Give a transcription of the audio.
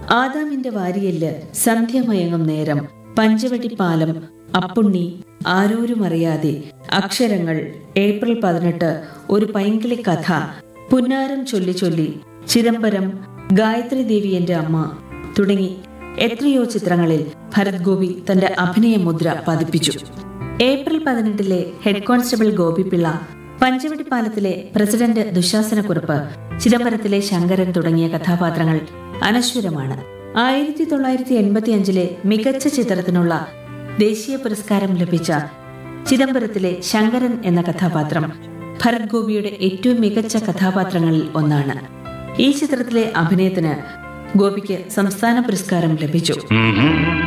ആദാമിന്റെ വാരിയല്ല് സന്ധ്യമയങ്ങും നേരം പഞ്ചവടി പാലം അപ്പുണ്ണി ആരോരും അറിയാതെ അക്ഷരങ്ങൾ ഏപ്രിൽ പതിനെട്ട് ഒരു പൈങ്കിളി കഥ പുന്നാരം ചൊല്ലി ചൊല്ലി ചിദംബരം ഗായത്രി ദേവി എന്റെ അമ്മ തുടങ്ങി എത്രയോ ചിത്രങ്ങളിൽ ഭരത് ഗോപി തന്റെ അഭിനയ മുദ്ര പതിപ്പിച്ചു ഏപ്രിൽ പതിനെട്ടിലെ ഹെഡ് കോൺസ്റ്റബിൾ ഗോപിപിള്ള പഞ്ചവടി പാലത്തിലെ പ്രസിഡന്റ് ദുശാസനക്കുറിപ്പ് ചിദംബരത്തിലെ ശങ്കരൻ തുടങ്ങിയ കഥാപാത്രങ്ങൾ അനശ്വരമാണ് ആയിരത്തി തൊള്ളായിരത്തി എൺപത്തി അഞ്ചിലെ മികച്ച ചിത്രത്തിനുള്ള ദേശീയ പുരസ്കാരം ലഭിച്ച ചിദംബരത്തിലെ ശങ്കരൻ എന്ന കഥാപാത്രം ഭരത് ഗോപിയുടെ ഏറ്റവും മികച്ച കഥാപാത്രങ്ങളിൽ ഒന്നാണ് ഈ ചിത്രത്തിലെ അഭിനയത്തിന് ഗോപിക്ക് സംസ്ഥാന പുരസ്കാരം ലഭിച്ചു